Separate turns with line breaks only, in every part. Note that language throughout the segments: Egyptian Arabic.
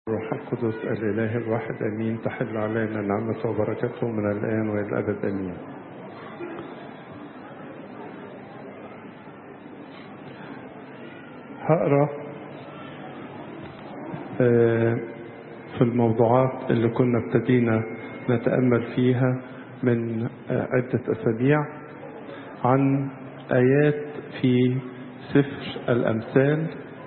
الروح القدس الإله الواحد أمين تحل علينا نعمته وبركته من الآن وإلى الأبد أمين هقرا في الموضوعات اللي كنا ابتدينا نتأمل فيها من عدة أسابيع عن آيات في سفر الأمثال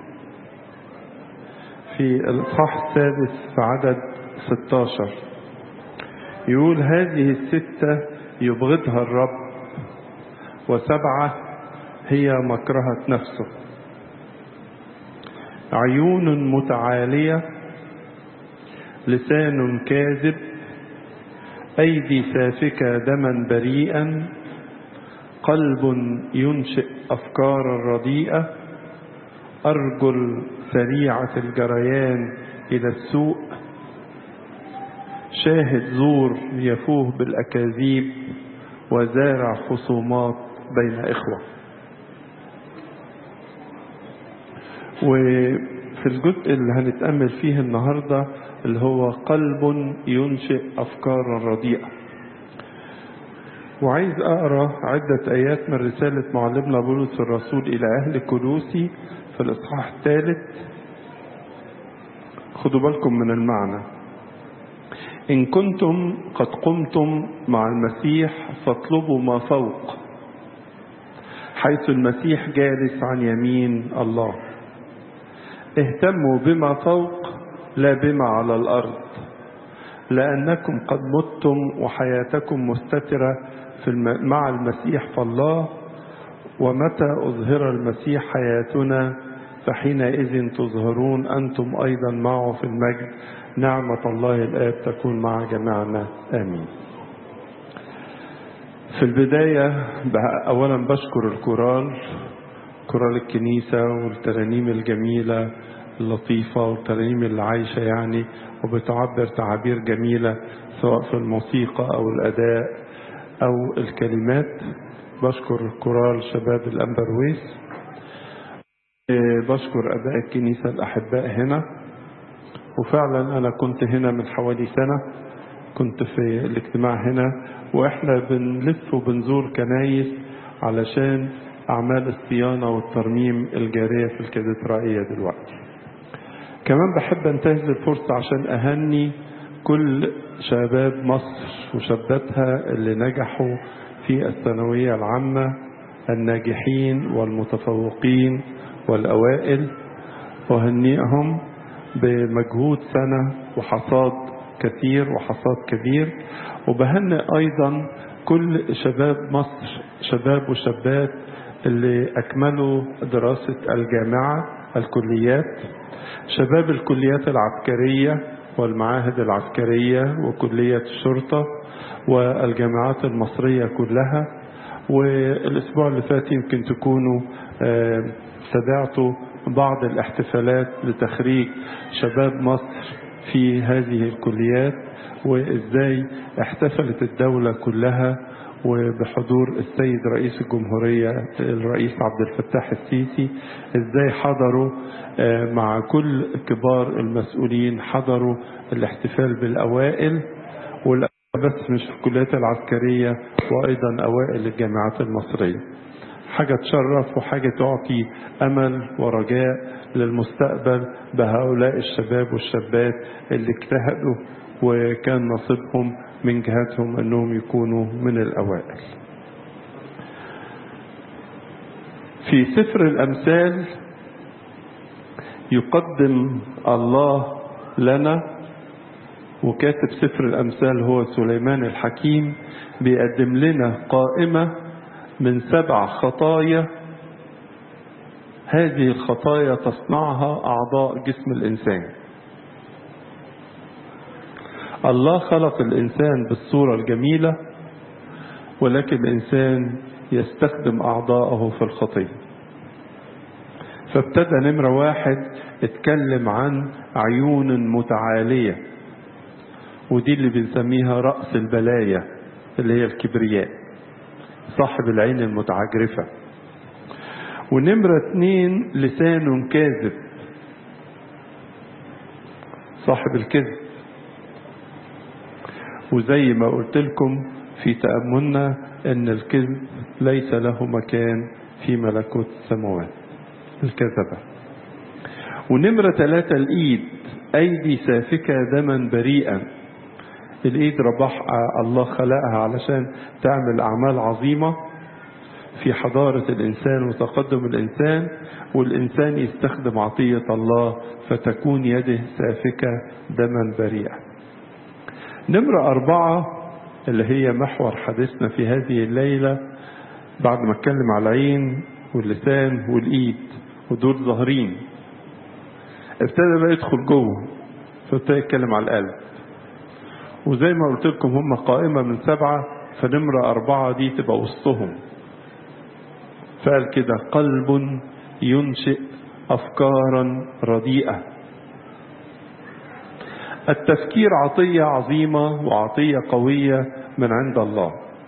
في الإصحاح السادس في عدد 16 يقول هذه الستة يبغضها الرب وسبعة هي مكرهة نفسه عيون متعالية لسان كاذب أيدي سافكة دما بريئا قلب ينشئ أفكارا رديئة أرجل سريعة الجريان إلى السوء شاهد زور يفوه بالأكاذيب وزارع خصومات بين إخوة وفي الجزء اللي هنتأمل فيه النهاردة اللي هو قلب ينشئ أفكارا رديئة وعايز أقرأ عدة آيات من رسالة معلمنا بولس الرسول إلى أهل كلوسي في الإصحاح الثالث خدوا بالكم من المعنى إن كنتم قد قمتم مع المسيح فاطلبوا ما فوق حيث المسيح جالس عن يمين الله اهتموا بما فوق لا بما على الأرض لأنكم قد متم وحياتكم مستترة في الم... مع المسيح فالله ومتى أظهر المسيح حياتنا فحينئذ تظهرون أنتم أيضا معه في المجد نعمة الله الآب تكون مع جميعنا آمين في البداية أولا بشكر الكورال كورال الكنيسة والترانيم الجميلة اللطيفة والترانيم اللي عايشة يعني وبتعبر تعابير جميلة سواء في الموسيقى أو الأداء أو الكلمات بشكر كورال شباب الأمبرويس بشكر أباء الكنيسة الأحباء هنا وفعلا أنا كنت هنا من حوالي سنة كنت في الاجتماع هنا وإحنا بنلف وبنزور كنايس علشان أعمال الصيانة والترميم الجارية في الكاتدرائية دلوقتي كمان بحب انتهز الفرصة عشان أهني كل شباب مصر وشاباتها اللي نجحوا في الثانوية العامة الناجحين والمتفوقين والأوائل أهنئهم بمجهود سنة وحصاد كثير وحصاد كبير وبهنئ أيضا كل شباب مصر شباب وشابات اللي أكملوا دراسة الجامعة الكليات شباب الكليات العسكرية والمعاهد العسكرية وكلية الشرطة والجامعات المصرية كلها والأسبوع اللي فات يمكن تكونوا تابعتوا بعض الاحتفالات لتخريج شباب مصر في هذه الكليات وازاي احتفلت الدولة كلها وبحضور السيد رئيس الجمهورية الرئيس عبد الفتاح السيسي ازاي حضروا مع كل كبار المسؤولين حضروا الاحتفال بالأوائل بس مش في الكليات العسكرية وأيضا أوائل الجامعات المصرية حاجة تشرف وحاجة تعطي أمل ورجاء للمستقبل بهؤلاء الشباب والشابات اللي اجتهدوا وكان نصيبهم من جهتهم أنهم يكونوا من الأوائل في سفر الأمثال يقدم الله لنا وكاتب سفر الأمثال هو سليمان الحكيم بيقدم لنا قائمة من سبع خطايا هذه الخطايا تصنعها أعضاء جسم الإنسان الله خلق الإنسان بالصورة الجميلة ولكن الإنسان يستخدم أعضاءه في الخطية فابتدى نمرة واحد اتكلم عن عيون متعالية ودي اللي بنسميها رأس البلايا اللي هي الكبرياء صاحب العين المتعجرفة ونمرة اتنين لسان كاذب صاحب الكذب وزي ما قلت لكم في تأملنا ان الكذب ليس له مكان في ملكوت السماوات الكذبة ونمرة ثلاثة الإيد أيدي سافكة دما بريئا الإيد رباح الله خلقها علشان تعمل أعمال عظيمة في حضارة الإنسان وتقدم الإنسان والإنسان يستخدم عطية الله فتكون يده سافكة دما بريئا نمرة أربعة اللي هي محور حديثنا في هذه الليلة بعد ما اتكلم على العين واللسان والإيد ودول ظاهرين ابتدى بقى يدخل جوه فابتدى يتكلم على القلب وزي ما قلت لكم هم قائمة من سبعة فنمرة أربعة دي تبقى وسطهم فقال كده قلب ينشئ أفكارا رديئة التفكير عطية عظيمة وعطية قوية من عند الله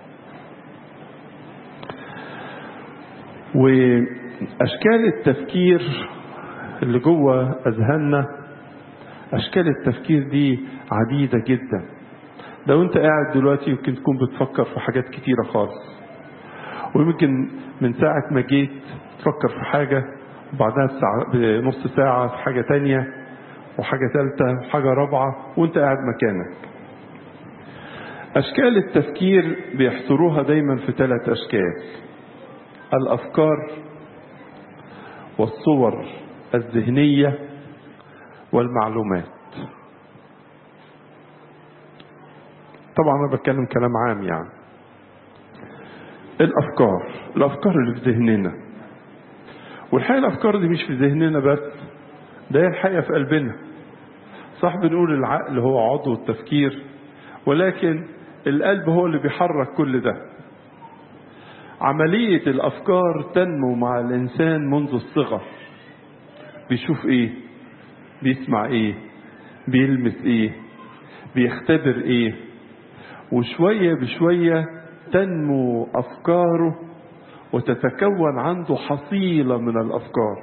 وأشكال التفكير اللي جوه أذهاننا أشكال التفكير دي عديدة جدا لو أنت قاعد دلوقتي يمكن تكون بتفكر في حاجات كتيرة خالص ويمكن من ساعة ما جيت تفكر في حاجة وبعدها بساعة بنص ساعة في حاجة تانية وحاجة ثالثة وحاجة رابعة وانت قاعد مكانك أشكال التفكير بيحصروها دايما في ثلاث أشكال الأفكار والصور الذهنية والمعلومات طبعا أنا بتكلم كلام عام يعني الأفكار الأفكار اللي في ذهننا والحقيقة الأفكار دي مش في ذهننا بس ده هي الحقيقة في قلبنا صح بنقول العقل هو عضو التفكير ولكن القلب هو اللي بيحرك كل ده عملية الأفكار تنمو مع الإنسان منذ الصغر بيشوف إيه بيسمع إيه بيلمس إيه بيختبر إيه وشوية بشوية تنمو أفكاره وتتكون عنده حصيلة من الأفكار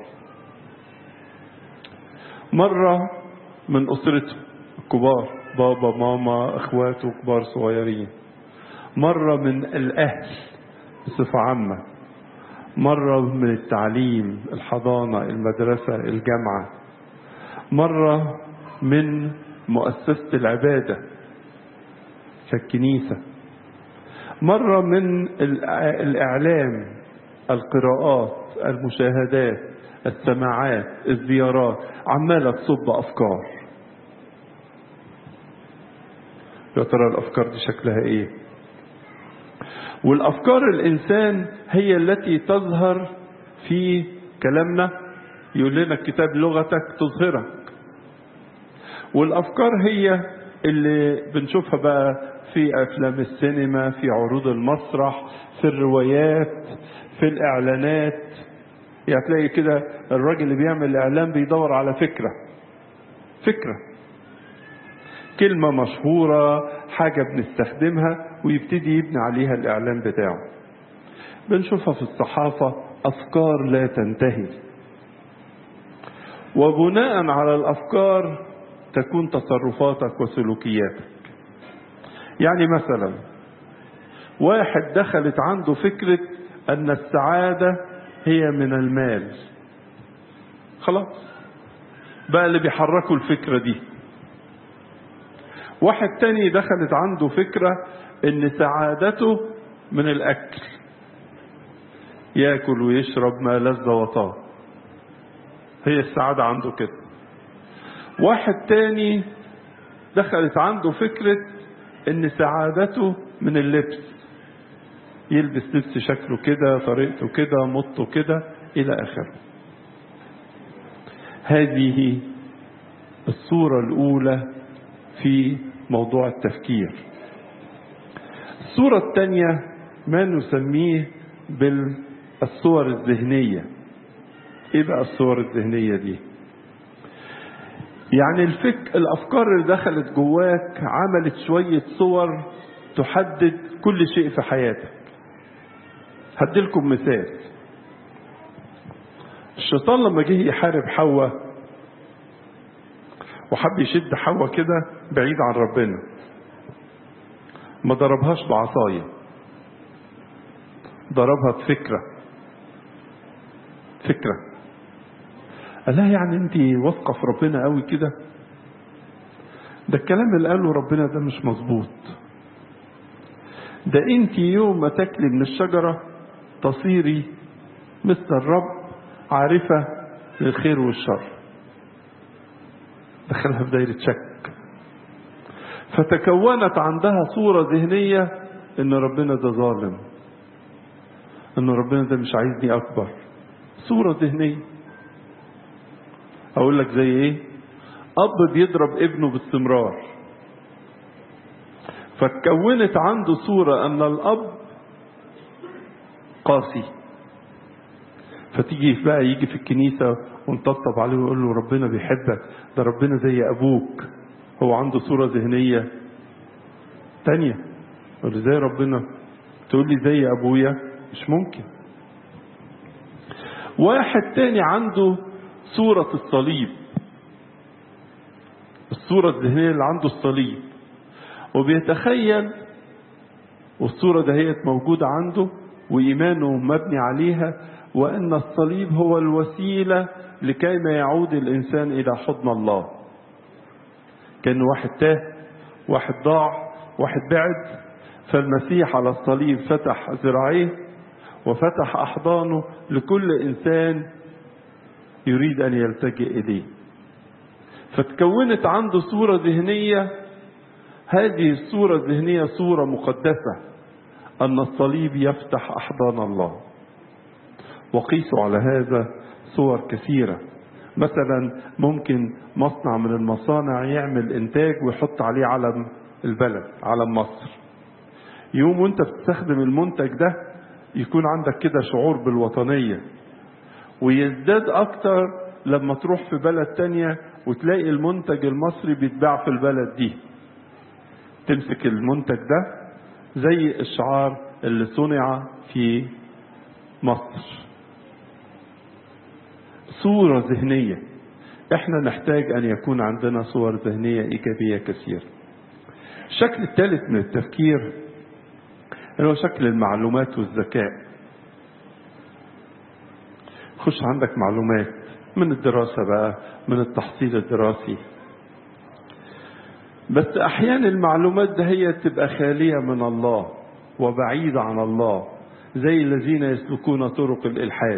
مرة من أسرته الكبار بابا ماما اخواته كبار صغيرين مرة من الأهل بصفة عامة مرة من التعليم الحضانة المدرسة الجامعة مرة من مؤسسة العبادة كالكنيسة مرة من الإعلام القراءات المشاهدات السماعات الزيارات عمالة تصب أفكار يا ترى الأفكار دي شكلها إيه والأفكار الإنسان هي التي تظهر في كلامنا يقول لنا الكتاب لغتك تظهرك والأفكار هي اللي بنشوفها بقى في أفلام السينما في عروض المسرح في الروايات في الإعلانات يعني تلاقي كده الراجل اللي بيعمل الإعلان بيدور على فكرة فكرة كلمة مشهورة حاجة بنستخدمها ويبتدي يبني عليها الإعلان بتاعه بنشوفها في الصحافة أفكار لا تنتهي وبناء على الأفكار تكون تصرفاتك وسلوكياتك يعني مثلا واحد دخلت عنده فكرة أن السعادة هي من المال خلاص بقى اللي بيحركوا الفكرة دي واحد تاني دخلت عنده فكرة ان سعادته من الاكل ياكل ويشرب ما لذ وطاب هي السعادة عنده كده واحد تاني دخلت عنده فكرة ان سعادته من اللبس يلبس لبس شكله كده طريقته كده مطه كده الى اخره هذه الصورة الاولى في موضوع التفكير الصورة الثانية ما نسميه بالصور الذهنية ايه بقى الصور الذهنية دي يعني الفك الافكار اللي دخلت جواك عملت شوية صور تحدد كل شيء في حياتك هديلكم مثال الشيطان لما جه يحارب حواء وحب يشد حواء كده بعيد عن ربنا ما ضربهاش بعصاية ضربها بفكرة فكرة قال لها يعني انت واثقة في ربنا قوي كده ده الكلام اللي قاله ربنا ده مش مظبوط ده انت يوم ما تاكلي من الشجرة تصيري مثل الرب عارفة للخير والشر دخلها في دايرة شك فتكونت عندها صورة ذهنية ان ربنا ده ظالم ان ربنا ده مش عايزني اكبر صورة ذهنية اقول لك زي ايه اب بيضرب ابنه باستمرار فكونت عنده صورة ان الاب قاسي فتيجي بقى يجي في الكنيسة ونطبطب عليه ويقول له ربنا بيحبك ده ربنا زي أبوك هو عنده صورة ذهنية تانية يقول زي ربنا تقول لي زي أبويا مش ممكن واحد تاني عنده صورة الصليب الصورة الذهنية اللي عنده الصليب وبيتخيل والصورة دهيت موجودة عنده وإيمانه مبني عليها وأن الصليب هو الوسيلة لكي ما يعود الإنسان إلى حضن الله كان واحد تاه واحد ضاع واحد بعد فالمسيح على الصليب فتح ذراعيه وفتح أحضانه لكل إنسان يريد أن يلتجئ إليه فتكونت عنده صورة ذهنية هذه الصورة الذهنية صورة مقدسة أن الصليب يفتح أحضان الله وقيسوا على هذا صور كثيرة مثلا ممكن مصنع من المصانع يعمل إنتاج ويحط عليه علم البلد علم مصر يوم وانت بتستخدم المنتج ده يكون عندك كده شعور بالوطنية ويزداد أكتر لما تروح في بلد تانية وتلاقي المنتج المصري بيتباع في البلد دي تمسك المنتج ده زي الشعار اللي صنع في مصر صورة ذهنية احنا نحتاج ان يكون عندنا صور ذهنية ايجابية كثير الشكل الثالث من التفكير اللي هو شكل المعلومات والذكاء خش عندك معلومات من الدراسة بقى من التحصيل الدراسي بس احيانا المعلومات ده هي تبقى خالية من الله وبعيدة عن الله زي الذين يسلكون طرق الالحاد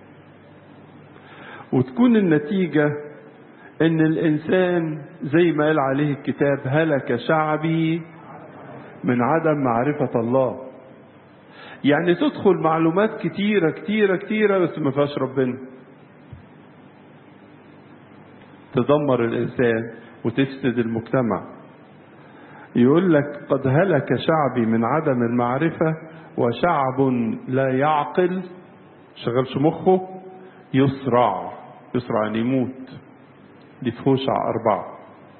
وتكون النتيجة ان الانسان زي ما قال عليه الكتاب هلك شعبي من عدم معرفة الله يعني تدخل معلومات كتيرة كتيرة كتيرة بس ما فيهاش ربنا تدمر الانسان وتفسد المجتمع يقول لك قد هلك شعبي من عدم المعرفة وشعب لا يعقل شغلش مخه يسرع يسرع أن يموت دي في هوشع أربعة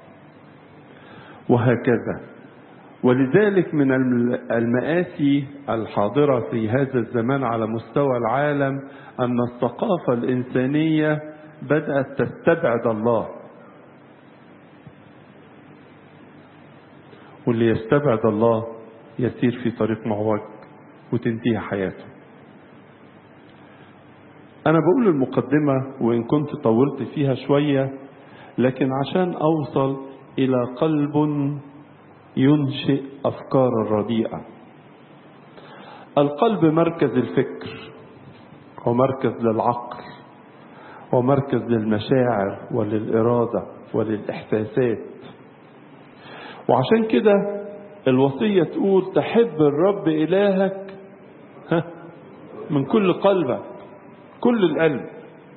وهكذا ولذلك من المآسي الحاضرة في هذا الزمان على مستوى العالم أن الثقافة الإنسانية بدأت تستبعد الله واللي يستبعد الله يسير في طريق معوج وتنتهي حياته أنا بقول المقدمة وإن كنت طولت فيها شوية لكن عشان أوصل إلى قلب ينشئ أفكار الرديئة القلب مركز الفكر ومركز للعقل ومركز للمشاعر وللإرادة وللإحساسات وعشان كده الوصية تقول تحب الرب إلهك ها من كل قلبك كل القلب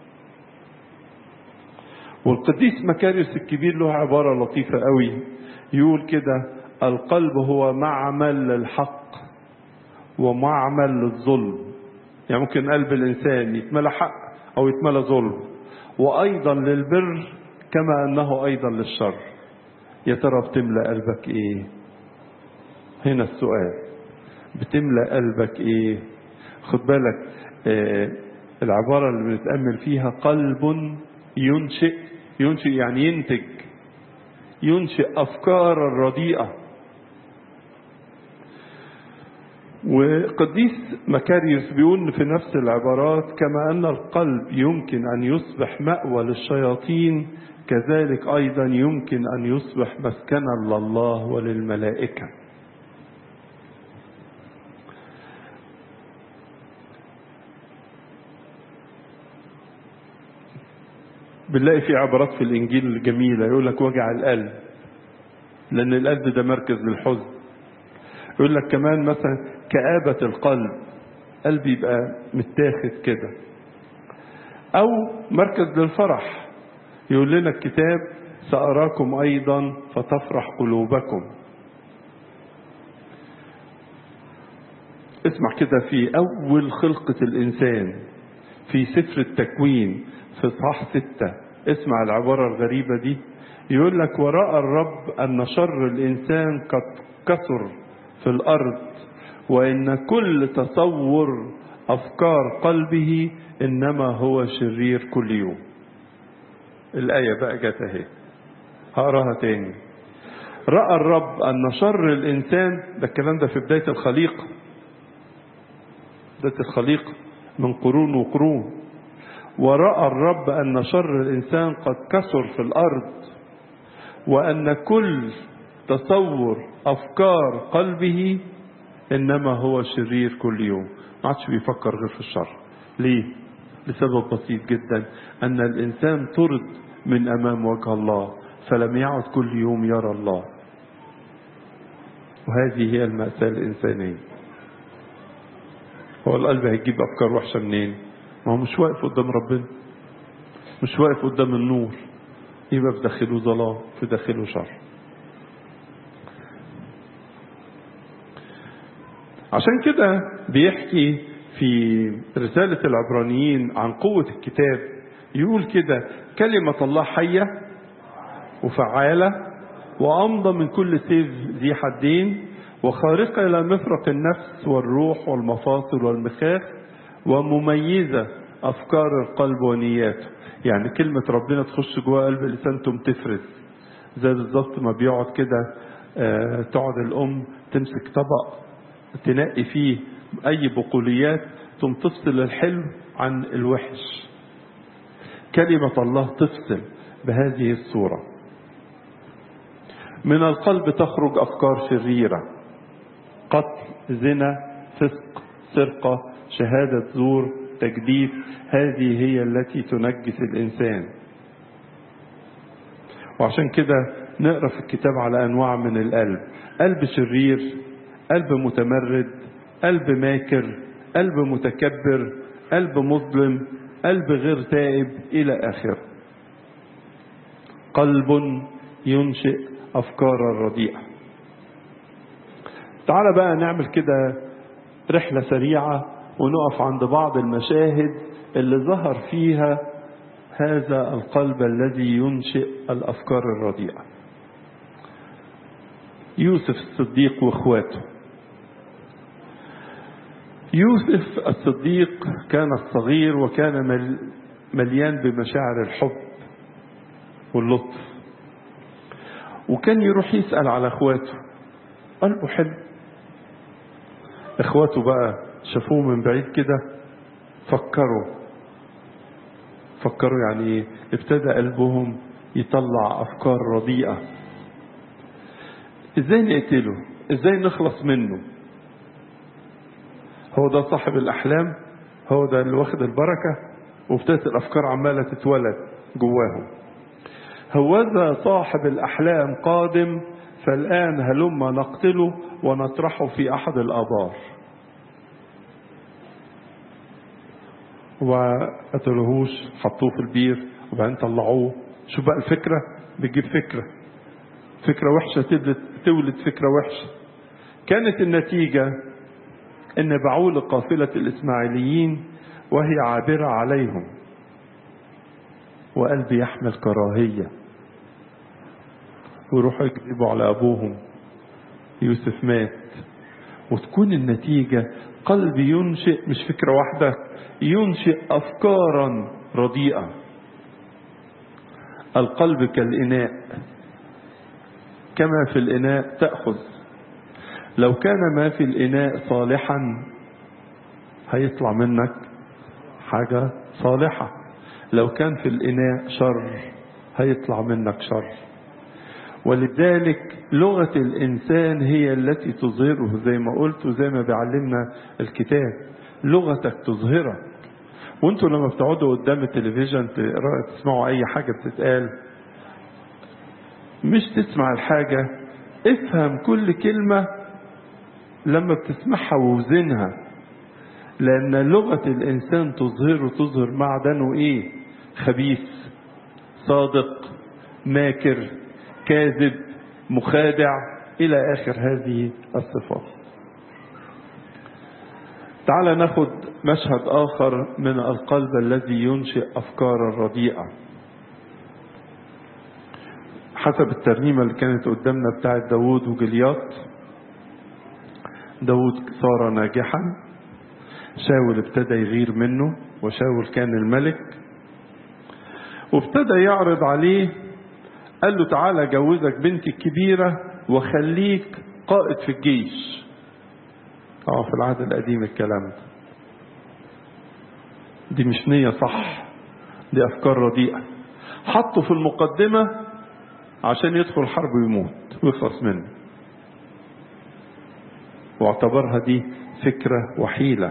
والقديس مكاريوس الكبير له عبارة لطيفة قوي يقول كده القلب هو معمل للحق ومعمل للظلم يعني ممكن قلب الإنسان يتملى حق أو يتملى ظلم وأيضا للبر كما أنه أيضا للشر يا ترى بتملى قلبك إيه هنا السؤال بتملى قلبك إيه خد بالك آه العبارة اللي بنتأمل فيها قلب ينشئ ينشئ يعني ينتج ينشئ أفكار رديئة وقديس مكاريوس بيقول في نفس العبارات كما أن القلب يمكن أن يصبح مأوى للشياطين كذلك أيضا يمكن أن يصبح مسكنا لله وللملائكة بنلاقي في عبارات في الإنجيل جميلة يقول لك وجع القلب لأن القلب ده مركز للحزن يقول لك كمان مثلا كآبة القلب قلب يبقى متاخد كده أو مركز للفرح يقول لنا الكتاب سأراكم أيضا فتفرح قلوبكم اسمع كده في أول خلقة الإنسان في سفر التكوين في صح ستة اسمع العبارة الغريبة دي يقول لك ورأى الرب أن شر الإنسان قد كثر في الأرض وإن كل تصور أفكار قلبه إنما هو شرير كل يوم الآية بقى جت أهي هقراها تاني رأى الرب أن شر الإنسان ده الكلام ده في بداية الخليقة بداية الخليقة من قرون وقرون ورأى الرب أن شر الإنسان قد كثر في الأرض وأن كل تصور أفكار قلبه إنما هو شرير كل يوم ما عادش بيفكر غير في الشر ليه؟ لسبب بسيط جدا أن الإنسان طرد من أمام وجه الله فلم يعد كل يوم يرى الله وهذه هي المأساة الإنسانية هو القلب هيجيب أفكار وحشة منين ما هو مش واقف قدام ربنا مش واقف قدام النور يبقى في داخله ظلام في داخله شر عشان كده بيحكي في رسالة العبرانيين عن قوة الكتاب يقول كده كلمة الله حية وفعالة وأمضى من كل سيف ذي حدين وخارقة إلى مفرق النفس والروح والمفاصل والمخاخ ومميزة أفكار القلب ونياته يعني كلمة ربنا تخش جوه قلب الإنسان تقوم تفرز زي بالظبط ما بيقعد كده آه تقعد الأم تمسك طبق تنقي فيه أي بقوليات ثم تفصل الحلو عن الوحش كلمة الله تفصل بهذه الصورة من القلب تخرج أفكار شريرة قتل زنا فسق سرقة شهادة زور تجديد هذه هي التي تنجس الإنسان وعشان كده نقرأ في الكتاب على أنواع من القلب قلب شرير قلب متمرد قلب ماكر قلب متكبر قلب مظلم قلب غير تائب إلى آخره قلب ينشئ أفكار رديئة تعال بقى نعمل كده رحلة سريعة ونقف عند بعض المشاهد اللي ظهر فيها هذا القلب الذي ينشئ الأفكار الرديئة يوسف الصديق واخواته يوسف الصديق كان الصغير وكان مليان بمشاعر الحب واللطف وكان يروح يسأل على اخواته قلبه حلو اخواته بقى شافوه من بعيد كده فكروا فكروا يعني ايه ابتدى قلبهم يطلع افكار رديئه ازاي نقتله ازاي نخلص منه هو ده صاحب الاحلام هو ده اللي واخد البركه وابتدت الافكار عماله تتولد جواهم هوذا صاحب الاحلام قادم فالان هلما نقتله ونطرحه في احد الابار وقتلوهوش حطوه في البير وبعدين طلعوه شوف بقى الفكرة بتجيب فكرة فكرة وحشة تولد, تولد فكرة وحشة كانت النتيجة ان باعوه لقافلة الاسماعيليين وهي عابرة عليهم وقلبي يحمل كراهية ويروحوا يكذبوا على ابوهم يوسف مات وتكون النتيجة قلب ينشئ مش فكرة واحدة ينشئ أفكارا رديئة القلب كالإناء كما في الإناء تأخذ لو كان ما في الإناء صالحا هيطلع منك حاجة صالحة لو كان في الإناء شر هيطلع منك شر ولذلك لغة الإنسان هي التي تظهره زي ما قلت وزي ما بيعلمنا الكتاب لغتك تظهرك وانتوا لما بتقعدوا قدام التلفزيون تسمعوا أي حاجة بتتقال مش تسمع الحاجة افهم كل كلمة لما بتسمعها ووزنها لأن لغة الإنسان تظهر تظهر معدنه إيه خبيث صادق ماكر كاذب مخادع إلى آخر هذه الصفات تعال ناخد مشهد آخر من القلب الذي ينشئ أفكار رديئة حسب الترنيمة اللي كانت قدامنا بتاعت داوود وجليات داوود صار ناجحا شاول ابتدى يغير منه وشاول كان الملك وابتدى يعرض عليه قال له تعالى جوزك بنتي الكبيرة وخليك قائد في الجيش اه في العهد القديم الكلام ده دي مش نية صح دي أفكار رديئة حطه في المقدمة عشان يدخل حرب ويموت ويخلص منه واعتبرها دي فكرة وحيلة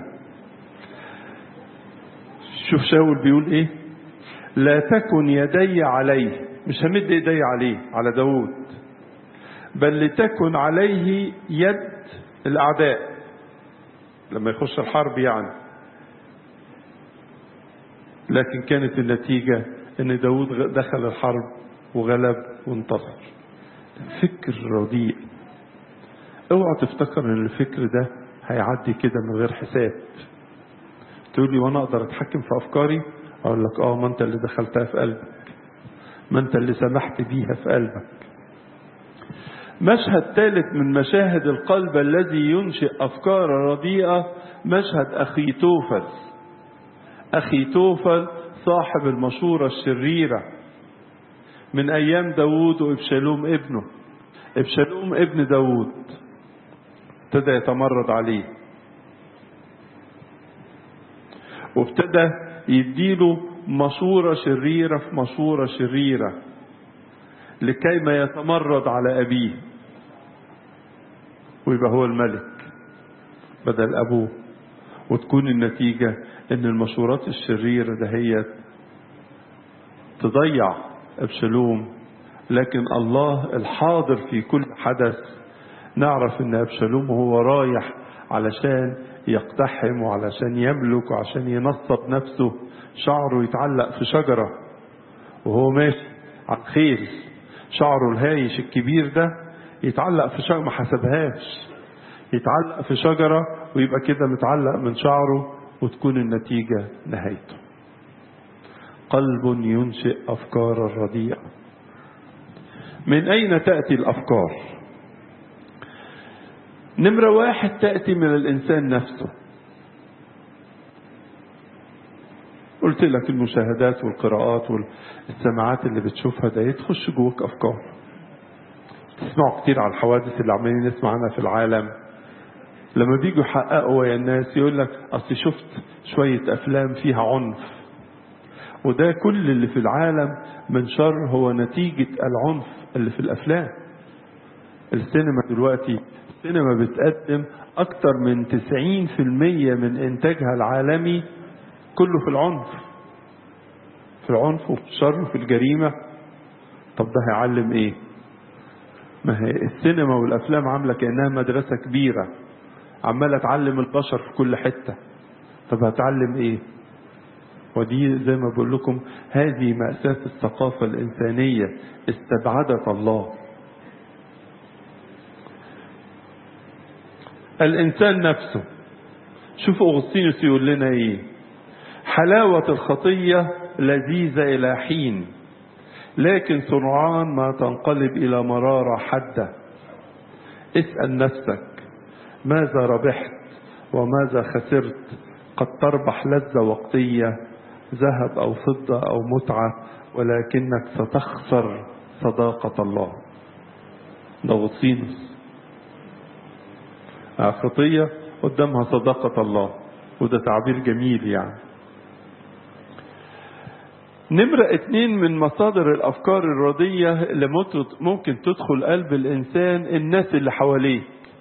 شوف شاول بيقول ايه لا تكن يدي عليه مش همد ايدي عليه على داود بل لتكن عليه يد الاعداء لما يخش الحرب يعني لكن كانت النتيجة ان داود دخل الحرب وغلب وانتصر فكر رديء اوعى تفتكر ان الفكر ده هيعدي كده من غير حساب تقول لي وانا اقدر اتحكم في افكاري اقول لك اه ما انت اللي دخلتها في قلبك ما انت اللي سمحت بيها في قلبك مشهد ثالث من مشاهد القلب الذي ينشئ افكار رديئه مشهد اخي توفل اخي توفل صاحب المشوره الشريره من ايام داوود وابشالوم ابنه ابشالوم ابن داوود ابتدى يتمرد عليه وابتدى يديله مشورة شريرة في مشورة شريرة لكي ما يتمرد على أبيه ويبقى هو الملك بدل أبوه وتكون النتيجة إن المشورات الشريرة دهيت تضيع أبشالوم لكن الله الحاضر في كل حدث نعرف إن أبشالوم هو رايح علشان يقتحم وعلشان يملك وعشان ينصب نفسه شعره يتعلق في شجرة وهو ماشي على الخيل شعره الهايش الكبير ده يتعلق في شجرة ما حسبهاش يتعلق في شجرة ويبقى كده متعلق من شعره وتكون النتيجة نهايته قلب ينشئ أفكار الرديئة من أين تأتي الأفكار نمرة واحد تأتي من الإنسان نفسه قلت لك المشاهدات والقراءات والسماعات اللي بتشوفها ده تخش جواك أفكار تسمعوا كتير على الحوادث اللي عمالين نسمع عنها في العالم لما بيجوا يحققوا ويا الناس يقول لك أصل شفت شوية أفلام فيها عنف وده كل اللي في العالم من شر هو نتيجة العنف اللي في الأفلام السينما دلوقتي السينما بتقدم أكتر من 90% من إنتاجها العالمي كله في العنف في العنف وفي الشر وفي الجريمة طب ده هيعلم إيه ما هي السينما والأفلام عاملة كأنها مدرسة كبيرة عمالة تعلم البشر في كل حتة طب هتعلم إيه ودي زي ما بقول لكم هذه مأساة الثقافة الإنسانية استبعدت الله الإنسان نفسه شوفوا أغسطينوس يقول لنا إيه حلاوة الخطية لذيذة إلى حين لكن سرعان ما تنقلب إلى مرارة حادة اسأل نفسك ماذا ربحت وماذا خسرت قد تربح لذة وقتية ذهب أو فضة أو متعة ولكنك ستخسر صداقة الله ده غطينس خطية قدامها صداقة الله وده تعبير جميل يعني نمرة اتنين من مصادر الأفكار الردية اللي ممكن تدخل قلب الإنسان الناس اللي حواليه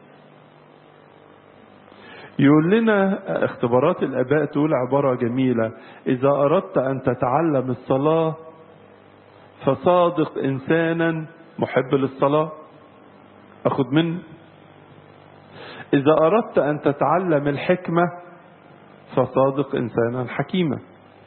يقول لنا اختبارات الآباء تقول عبارة جميلة إذا أردت أن تتعلم الصلاة فصادق إنسانا محب للصلاة أخذ منه إذا أردت أن تتعلم الحكمة فصادق إنسانا حكيما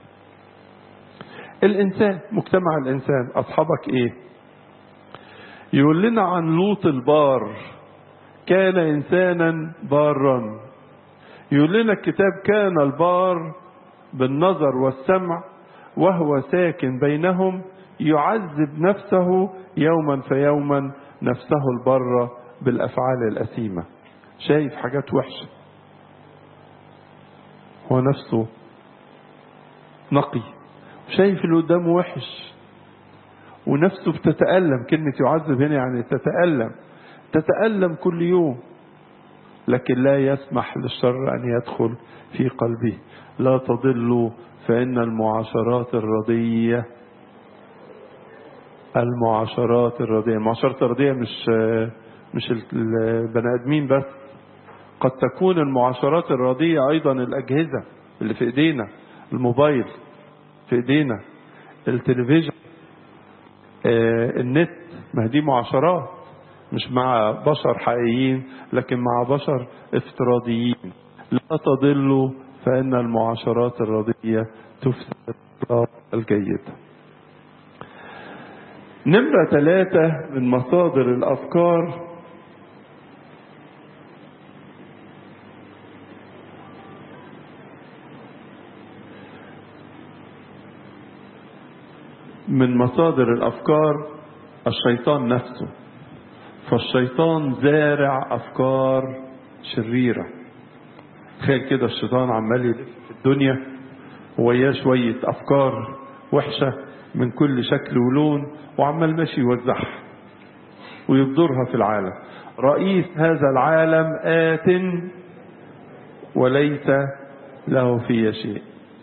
الإنسان مجتمع الإنسان أصحابك إيه يقول لنا عن لوط البار كان إنسانا بارا يقول لنا الكتاب كان البار بالنظر والسمع وهو ساكن بينهم يعذب نفسه يوما فيوما نفسه البر بالافعال الاثيمه شايف حاجات وحشه هو نفسه نقي شايف اللي قدامه وحش ونفسه بتتألم كلمة يعذب هنا يعني تتألم تتألم كل يوم لكن لا يسمح للشر أن يدخل في قلبه لا تضلوا فإن المعاشرات الرضية المعاشرات الرضية المعاشرات الرضية مش مش البني آدمين بس قد تكون المعاشرات الرضية أيضا الأجهزة اللي في إيدينا الموبايل في إيدينا التلفزيون آه النت ما دي معاشرات مش مع بشر حقيقيين لكن مع بشر افتراضيين لا تضلوا فإن المعاشرات الرضية تفسد الجيدة نمرة ثلاثة من مصادر الأفكار من مصادر الأفكار الشيطان نفسه فالشيطان زارع أفكار شريرة تخيل كده الشيطان عمال يلف في الدنيا وياه شوية أفكار وحشة من كل شكل ولون وعمال ماشي يوزعها ويبذرها في العالم رئيس هذا العالم آت وليس له في شيء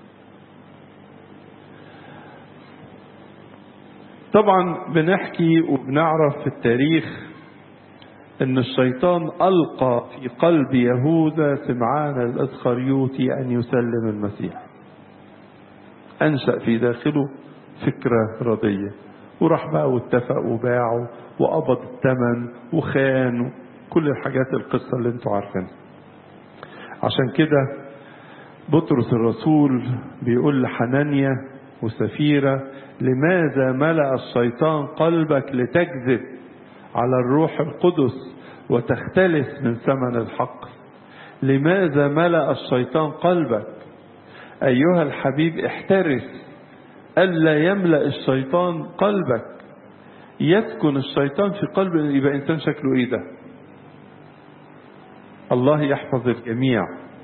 طبعا بنحكي وبنعرف في التاريخ ان الشيطان القى في قلب يهوذا سمعان الاسخريوطي ان يسلم المسيح انشا في داخله فكره رضيه وراح بقى واتفق وباعوا وقبض الثمن وخان كل الحاجات القصه اللي انتوا عارفينها عشان كده بطرس الرسول بيقول لحنانيا وسفيره لماذا ملا الشيطان قلبك لتكذب على الروح القدس وتختلس من ثمن الحق لماذا ملا الشيطان قلبك ايها الحبيب احترس الا يملا الشيطان قلبك يسكن الشيطان في قلب يبقى انسان شكله ايه ده الله يحفظ الجميع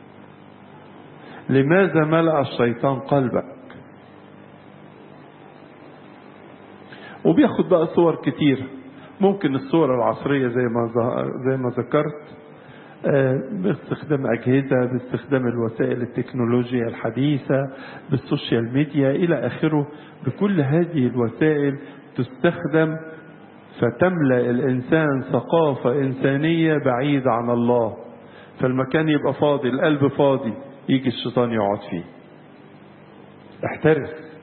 لماذا ملا الشيطان قلبك وبياخد بقى صور كتير ممكن الصور العصرية زي ما زي ما ذكرت باستخدام أجهزة باستخدام الوسائل التكنولوجيا الحديثة بالسوشيال ميديا إلى آخره بكل هذه الوسائل تستخدم فتملأ الإنسان ثقافة إنسانية بعيدة عن الله فالمكان يبقى فاضي القلب فاضي يجي الشيطان يقعد فيه احترس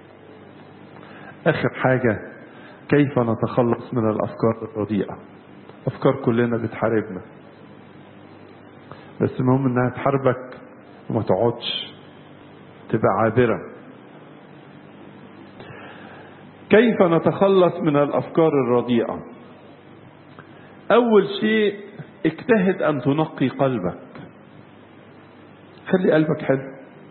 آخر حاجة كيف نتخلص من الأفكار الرديئة أفكار كلنا بتحاربنا بس المهم إنها تحاربك وما تقعدش تبقى عابرة كيف نتخلص من الأفكار الرديئة أول شيء اجتهد أن تنقي قلبك خلي قلبك حلو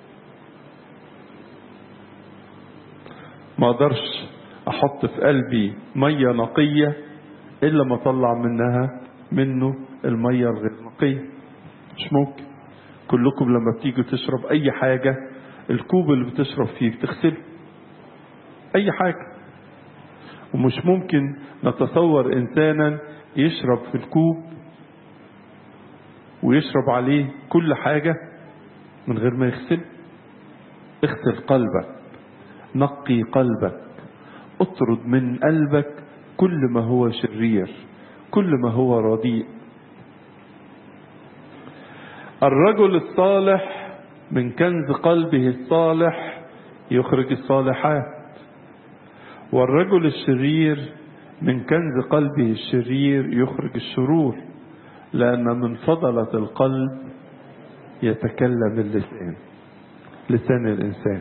ما اقدرش احط في قلبي ميه نقيه الا ما اطلع منها منه الميه الغير نقيه مش ممكن كلكم لما بتيجوا تشرب اي حاجه الكوب اللي بتشرب فيه بتغسله اي حاجه ومش ممكن نتصور انسانا يشرب في الكوب ويشرب عليه كل حاجة من غير ما يغسل اغسل قلبك نقي قلبك اطرد من قلبك كل ما هو شرير كل ما هو رديء الرجل الصالح من كنز قلبه الصالح يخرج الصالحات والرجل الشرير من كنز قلبه الشرير يخرج الشرور لأن من فضلة القلب يتكلم اللسان لسان الإنسان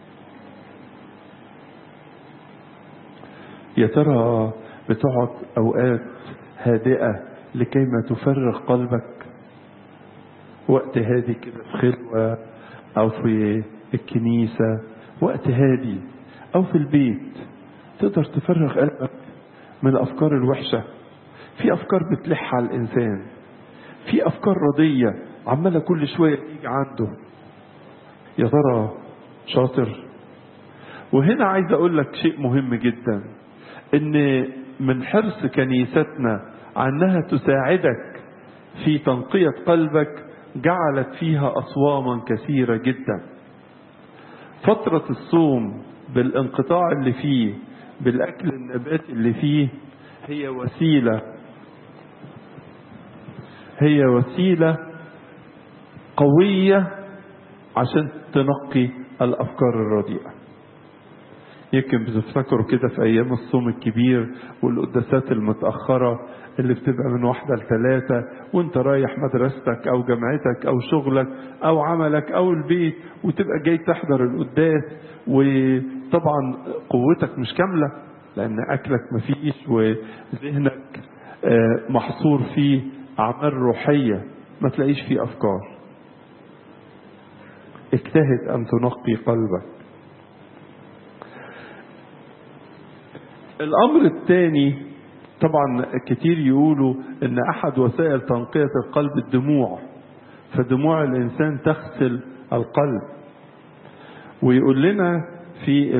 يا ترى بتقعد أوقات هادئة لكي ما تفرغ قلبك وقت هادي كده في خلوة أو في الكنيسة وقت هادي أو في البيت تقدر تفرغ قلبك من الأفكار الوحشة في أفكار بتلح على الإنسان في أفكار رضية عمالة كل شوية تيجي عنده يا ترى شاطر وهنا عايز أقول لك شيء مهم جدا إن من حرص كنيستنا عنها تساعدك في تنقية قلبك جعلت فيها أصواما كثيرة جدا فترة الصوم بالانقطاع اللي فيه بالأكل النباتي اللي فيه هي وسيلة هي وسيلة قوية عشان تنقي الأفكار الرديئة يمكن بتفتكروا كده في أيام الصوم الكبير والقداسات المتأخرة اللي بتبقى من واحدة لثلاثة وانت رايح مدرستك أو جامعتك أو شغلك أو عملك أو البيت وتبقى جاي تحضر القداس وطبعا قوتك مش كاملة لأن أكلك مفيش وذهنك محصور فيه أعمال روحية ما تلاقيش فيه أفكار اجتهد أن تنقي قلبك الأمر الثاني طبعا كتير يقولوا ان احد وسائل تنقية القلب الدموع فدموع الانسان تغسل القلب ويقول لنا في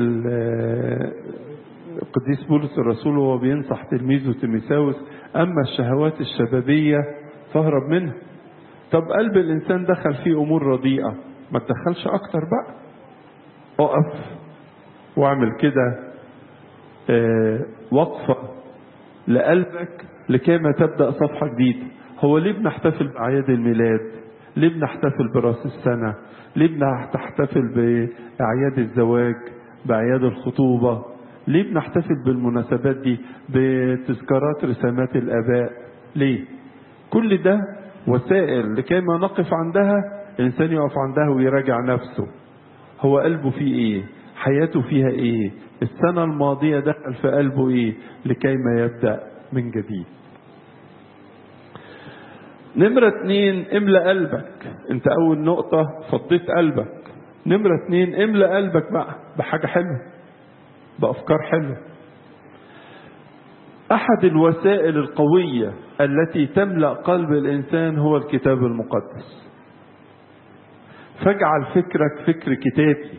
القديس بولس الرسول وهو بينصح تلميذه تيميساوس اما الشهوات الشبابية فاهرب منها طب قلب الانسان دخل فيه امور رديئة ما تدخلش اكتر بقى اقف واعمل كده اه وقفة لقلبك لكي ما تبدأ صفحة جديدة هو ليه بنحتفل بأعياد الميلاد ليه بنحتفل براس السنة ليه بنحتفل بأعياد الزواج بأعياد الخطوبة ليه بنحتفل بالمناسبات دي بتذكارات رسامات الآباء ليه كل ده وسائل لكي ما نقف عندها الإنسان يقف عندها ويراجع نفسه هو قلبه فيه إيه حياته فيها إيه السنة الماضية دخل في قلبه إيه لكي ما يبدأ من جديد نمرة اتنين املأ قلبك انت اول نقطة فضيت قلبك نمرة اتنين املأ قلبك بقى بحاجة حلوة بأفكار حلوة أحد الوسائل القوية التي تملأ قلب الإنسان هو الكتاب المقدس فاجعل فكرك فكر كتابي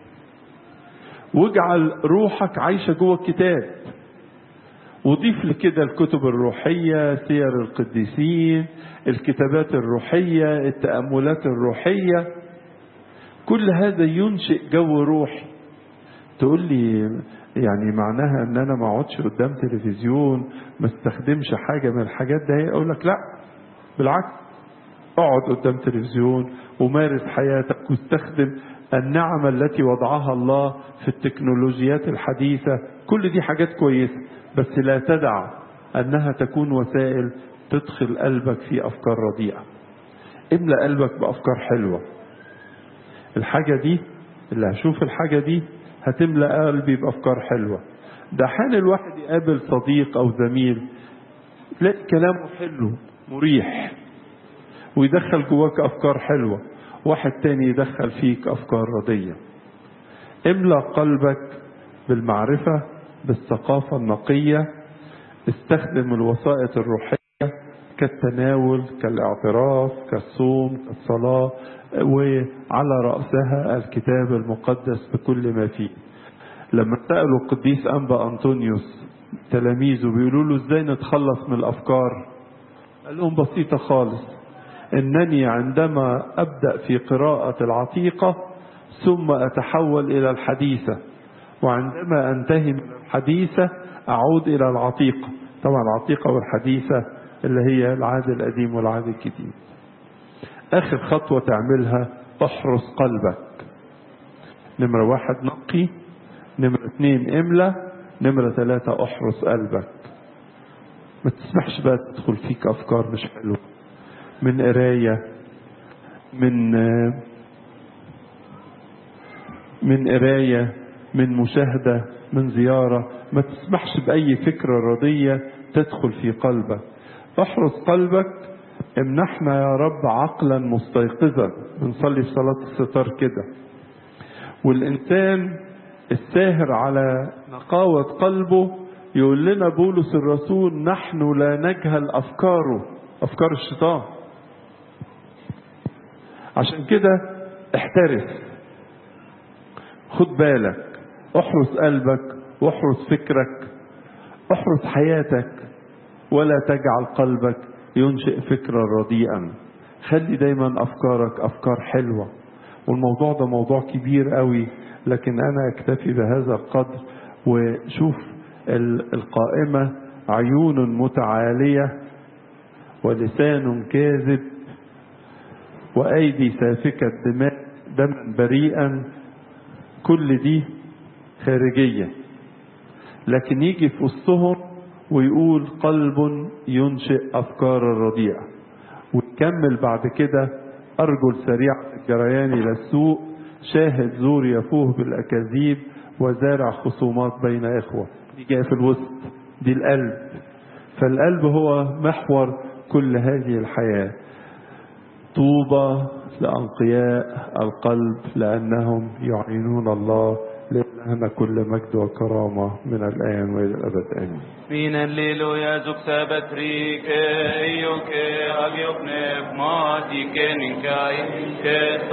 واجعل روحك عايشة جوه الكتاب وضيف لكده الكتب الروحية سير القديسين الكتابات الروحية التأملات الروحية كل هذا ينشئ جو روحي تقول لي يعني معناها ان انا ما اقعدش قدام تلفزيون ما استخدمش حاجة من الحاجات ده اقول لك لا بالعكس اقعد قدام تلفزيون ومارس حياتك واستخدم النعم التي وضعها الله في التكنولوجيات الحديثة كل دي حاجات كويسة بس لا تدع أنها تكون وسائل تدخل قلبك في أفكار رديئة املأ قلبك بأفكار حلوة الحاجة دي اللي هشوف الحاجة دي هتملأ قلبي بأفكار حلوة ده حال الواحد يقابل صديق أو زميل تلاقي كلامه حلو مريح ويدخل جواك أفكار حلوة واحد تاني يدخل فيك أفكار ردية املأ قلبك بالمعرفة بالثقافة النقية استخدم الوسائط الروحية كالتناول كالاعتراف كالصوم كالصلاة وعلى رأسها الكتاب المقدس بكل ما فيه لما سألوا القديس أنبا أنطونيوس تلاميذه بيقولوا له ازاي نتخلص من الافكار قال لهم بسيطه خالص انني عندما ابدا في قراءه العتيقه ثم اتحول الى الحديثه وعندما انتهي من الحديثه اعود الى العتيقه طبعا العتيقه والحديثه اللي هي العهد القديم والعهد الجديد اخر خطوه تعملها احرس قلبك نمره واحد نقي نمره اتنين املى نمره ثلاثه احرس قلبك ما تسمحش بقى تدخل فيك افكار مش حلوه من قرايه من من قرايه من مشاهده من زياره ما تسمحش باي فكره رديه تدخل في قلبك احرس قلبك امنحنا يا رب عقلا مستيقظا بنصلي في صلاه الستار كده والانسان الساهر على نقاوه قلبه يقول لنا بولس الرسول نحن لا نجهل افكاره افكار الشيطان عشان كده احترس خد بالك احرس قلبك واحرس فكرك احرس حياتك ولا تجعل قلبك ينشئ فكرا رديئا خلي دايما افكارك افكار حلوه والموضوع ده موضوع كبير قوي لكن انا اكتفي بهذا القدر وشوف القائمه عيون متعاليه ولسان كاذب وايدي سافكه دماء دما بريئا كل دي خارجيه لكن يجي في وسطهم ويقول قلب ينشئ افكار رديئه ويكمل بعد كده ارجل سريعه الجريان الى السوق شاهد زور يفوه بالاكاذيب وزارع خصومات بين اخوه دي جايه في الوسط دي القلب فالقلب هو محور كل هذه الحياه طوبى لانقياء القلب لانهم يعينون الله لنا كل مجد وكرامة من الآن وإلى الأبد آمين
من الليل يزك سبتريك أيوك أبيض نفماتي كنكاي